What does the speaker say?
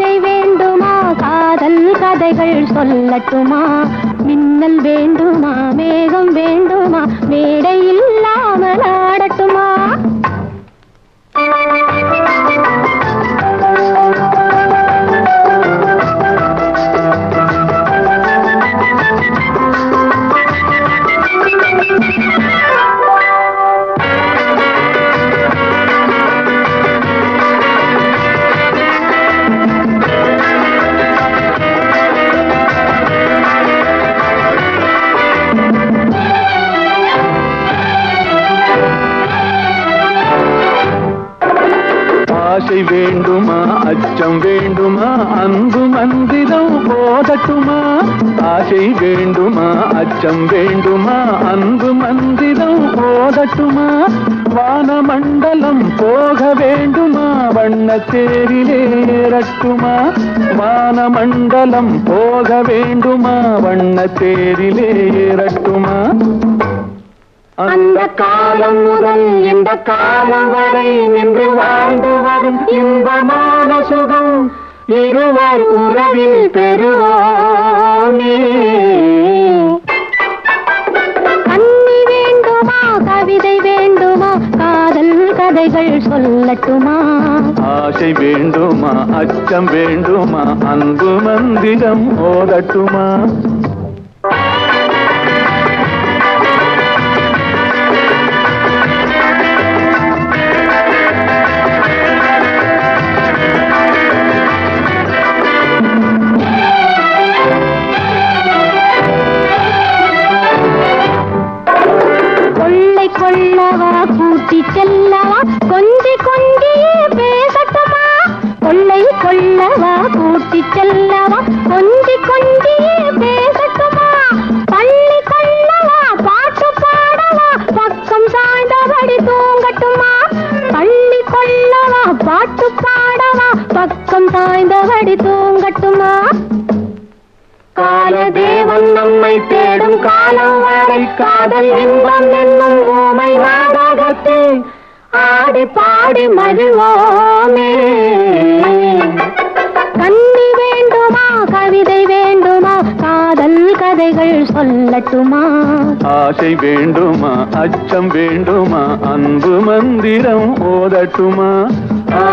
கவிதை வேண்டுமா காதல் கதைகள் சொல்லட்டுமா மின்னல் வேண்டுமா மேகம் வேண்டுமா மேடை இல்லாமல் ஆடட்டுமா ஆசை வேண்டுமா அச்சம் வேண்டுமா அன்பு மந்திரம் போதட்டுமா ஆசை வேண்டுமா அச்சம் வேண்டுமா அன்பு மந்திரம் போதட்டுமா வானமண்டலம் போக வேண்டுமா வண்ண தேரிலே ஏறட்டுமா வானமண்டலம் போக வேண்டுமா வண்ண தேரிலே ஏறட்டுமா அந்த காலம் முதல் இந்த காலம் வரை நின்று வாழ்ந்து வரும் இன்பமான சுகம் இருவர் உறவில் பெறுவோமே கண்ணி வேண்டுமா கவிதை வேண்டுமா காதல் கதைகள் சொல்லட்டுமா ஆசை வேண்டுமா அச்சம் வேண்டுமா அன்பு மந்திரம் ஓதட்டுமா கொள்ளை கொள்ளவா கூட்டி செல்லவா கொஞ்சி கொஞ்சியே பேசட்டுமா கொள்ளை கொள்ளவா கூட்டி செல்லவா கொஞ்சி கொஞ்சியே பேசட்டுமா பள்ளி கொள்ளவா பாட்டு பாடவா பக்கம் சாய்ந்தபடி தூங்கட்டுமா பள்ளி கொள்ளவா பாட்டு பாடவா பக்கம் சாய்ந்தபடி தூங்கட்டுமா காலதேவன் நம்மை தேடும் காலம் வரை காதல் இன்பம் என்னும் ஓமை நாடகத்தில் ஆடி பாடி மகிழ்வோமே கண்ணி வேண்டுமா கவிதை வேண்டுமா காதல் கதைகள் சொல்லட்டுமா ஆசை வேண்டுமா அச்சம் வேண்டுமா அன்பு மந்திரம் ஓதட்டுமா ஆ